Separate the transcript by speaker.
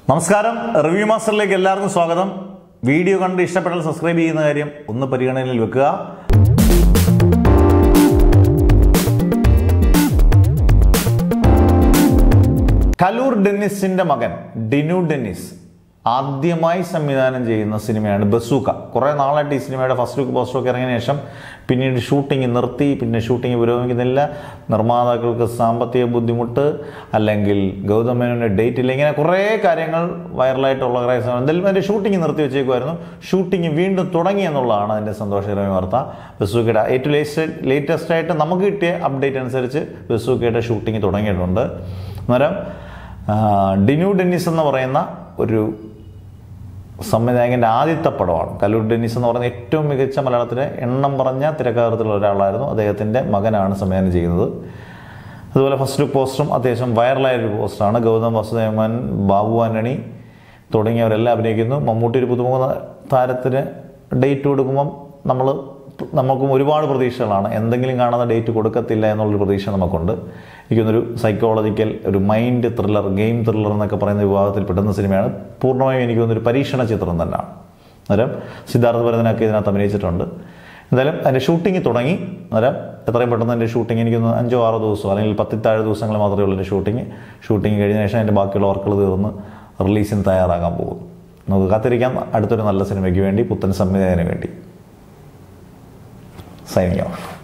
Speaker 1: നമസ്കാരം റിവ്യൂ മാസ്റ്ററിലേക്ക് എല്ലാവർക്കും സ്വാഗതം വീഡിയോ കണ്ട് ഇഷ്ടപ്പെട്ടാൽ സബ്സ്ക്രൈബ് ചെയ്യുന്ന കാര്യം ഒന്ന് പരിഗണനയിൽ വെക്കുക കലൂർ ഡെന്നിസിന്റെ മകൻ ഡിനു ഡെന്നിസ് ആദ്യമായി സംവിധാനം ചെയ്യുന്ന സിനിമയാണ് ബസൂക്ക കുറേ നാളായിട്ട് ഈ സിനിമയുടെ ഫസ്റ്റ് ലുക്ക് പോസ്റ്റർ ഒക്കെ ഇറങ്ങിയ ശേഷം പിന്നീട് ഷൂട്ടിംഗ് നിർത്തി പിന്നെ ഷൂട്ടിംഗ് പുരോഗമിക്കുന്നില്ല നിർമ്മാതാക്കൾക്ക് സാമ്പത്തിക ബുദ്ധിമുട്ട് അല്ലെങ്കിൽ ഗൗതം മേനോൻ്റെ ഡേറ്റ് ഇല്ല ഇങ്ങനെ കുറേ കാര്യങ്ങൾ വൈറലായിട്ടുള്ള കുറേ സമയം എന്തായാലും അതിൻ്റെ ഷൂട്ടിംഗ് നിർത്തി വെച്ചേക്കുമായിരുന്നു ഷൂട്ടിംഗ് വീണ്ടും തുടങ്ങി എന്നുള്ളതാണ് അതിൻ്റെ സന്തോഷകരമായ വാർത്ത ബസൂക്കയുടെ ഏറ്റവും ലേറ്റസ്റ്റ് ലേറ്റസ്റ്റ് ആയിട്ട് നമുക്ക് കിട്ടിയ അപ്ഡേറ്റ് അനുസരിച്ച് ബസൂക്കയുടെ ഷൂട്ടിംഗ് തുടങ്ങിയിട്ടുണ്ട് അന്നേരം ആ, ഡിനു ഡെന്നിസ് എന്ന് പറയുന്ന ഒരു സംവിധായകൻ്റെ ആദ്യത്തെ പടമാണ് കല്ലൂർ ഡെന്നിസ് എന്ന് പറയുന്ന ഏറ്റവും മികച്ച മലയാളത്തിലെ എണ്ണം പറഞ്ഞ തിരക്കഥാകൃത്തിലുള്ള ഒരാളായിരുന്നു അദ്ദേഹത്തിൻ്റെ മകനാണ് സംവിധാനം ചെയ്യുന്നത് അതുപോലെ ഫസ്റ്റ് ലുക്ക് പോസ്റ്ററും അത്യാവശ്യം വൈറലായ ഒരു പോസ്റ്ററാണ് ഗൗതം വസുദേവൻ ബാബു ആന്റണി തുടങ്ങിയവരെല്ലാം അഭിനയിക്കുന്നു മമ്മൂട്ടി ഒരു പുതുമുഖ താരത്തിന് ഡേറ്റ് കൊടുക്കുമ്പം നമ്മൾ നമുക്കും ഒരുപാട് പ്രതീക്ഷകളാണ് എന്തെങ്കിലും കാണുന്ന ഡേറ്റ് കൊടുക്കത്തില്ല എന്നുള്ളൊരു പ്രതീക്ഷ നമുക്കുണ്ട് എനിക്കൊന്നൊരു സൈക്കോളജിക്കൽ ഒരു മൈൻഡ് ത്രില്ലർ ഗെയിം ത്രില്ലർ എന്നൊക്കെ പറയുന്ന വിഭാഗത്തിൽ പെടുന്ന സിനിമയാണ് പൂർണ്ണമായും എനിക്ക് തോന്നുന്നൊരു പരീക്ഷണ ചിത്രം തന്നെയാണ് അന്നേരം സിദ്ധാർത്ഥ ഭരതനൊക്കെ ഇതിനകത്ത് അഭിനയിച്ചിട്ടുണ്ട് എന്തായാലും അതിൻ്റെ ഷൂട്ടിംഗ് തുടങ്ങി അന്നേരം എത്രയും പെട്ടെന്ന് എൻ്റെ ഷൂട്ടിംഗ് എനിക്കൊന്ന് അഞ്ചോ ആറോ ദിവസമോ അല്ലെങ്കിൽ പത്തിത്താഴ് ദിവസങ്ങൾ മാത്രമേ ഉള്ളൂ എൻ്റെ ഷൂട്ടിംഗ് ഷൂട്ടിംഗ് കഴിഞ്ഞ ശേഷം എൻ്റെ ബാക്കിയുള്ള വർക്കുകൾ തീർന്ന് റിലീസിന് തയ്യാറാകാൻ പോകും നമുക്ക് കാത്തിരിക്കാം അടുത്തൊരു നല്ല സിനിമയ്ക്ക് വേണ്ടി പുത്തൻ സംവിധായകന് വേണ്ടി സൈനിങ് ഓഫ്